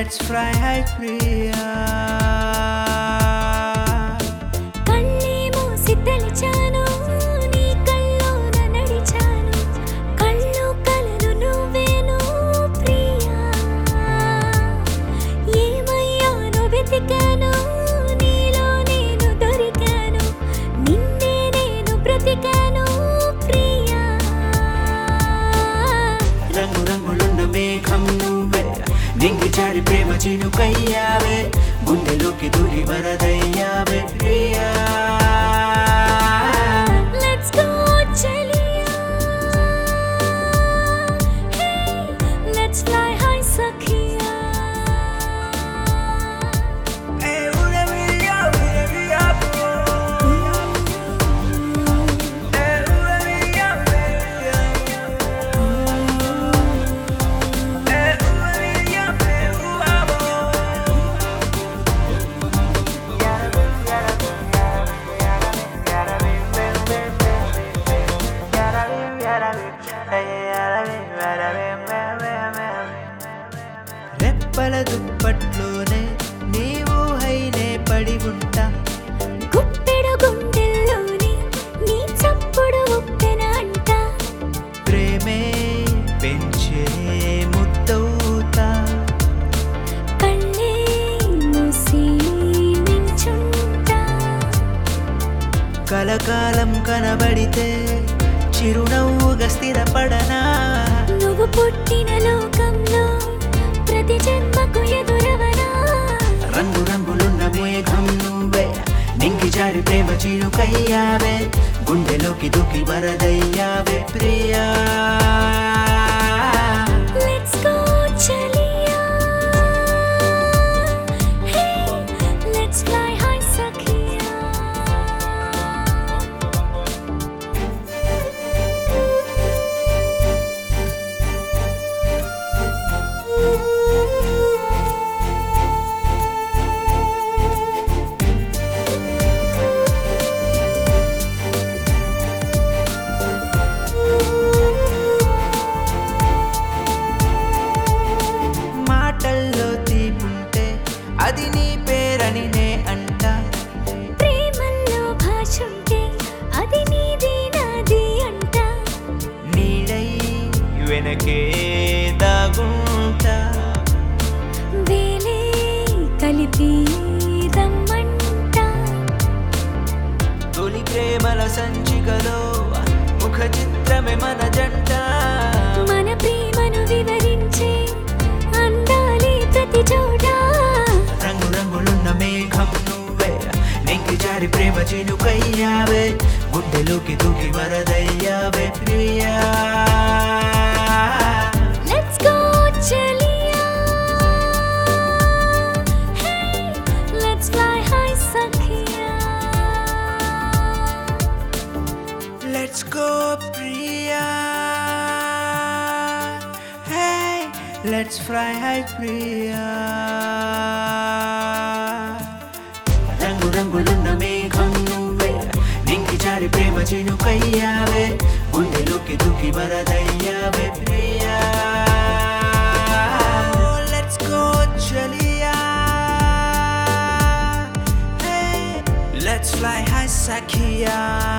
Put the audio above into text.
let's fly high Priya కళ్ళే మూసి తలిచాను నీ కల్లోన నడిచాను కళ్ళు కలలు నువ్వేను ప్రియా ఏమయ్యాను వెతికాను నీలో నేను దొరికాను నిన్నే నేను బ్రతికాను ప్రియా రంగు రంగులున్న మేఘం నువ్వే నింగి చారి ప్రేమ చినుకయ్యావే గుండెలోకి దూరి వరదయ్యావే Priya Let's go, Chelia. Hey, let's fly high, Sakia. Hey, ura via, ura via, Hey, ura via, via. Hey, ura via, via, రెప్పల దుప్పట్లోనే నీవు హైనే పడి ఉంటా గుప్పెడు గుండెల్లోని నీ చప్పుడు ఉప్పెన అంట ప్రేమే పెంచే ముద్దవుతా కళ్ళే మూసి నించుంటా కలకాలం కనబడితే చిరునవ్వుగా స్థిరపడనా నువ్వు పుట్టిన లోకంలో ప్రతి జన్మకు ఎదురవనా రంగు రంగులున్న మేఘం నువ్వే నింగి జారి ప్రేమ చిరుకయ్యావే గుండెలోకి దూకి వరదయ్యావే Priya Let's go, Chelia. Hey, let's fly high, Sakia. మాటల్లో తీపుంటే అది నీ పేరని నే అంటా ప్రేమల్లో భాషుంటే అది నీది నాది అంట నీడై వెనకే దాగుంటా వేలే కలిపి రమ్మంట తొలి ప్రేమల సంచికలో ముఖ చిత్రమే మన జంట మన ప్రేమను వివరించే అందాలే ప్రతి చోట రంగు రంగులున్న మేఘం నువ్వే నెంగి జారి ప్రేమ చినుకయ్యావే గుండెలోకి దూకి వరదయ్యావే Priya Let's go, Chelia. Hey, let's fly high, Sakia. Let's go Priya Hey, let's fly high Priya రంగు రంగులున్న మేఘం నువ్వే నింగి జారి ప్రేమ చినుకయ్యావే గుండెలోకి దూకి వరదయ్యావే Priya Let's go చలియా Hey, let's fly high సఖియా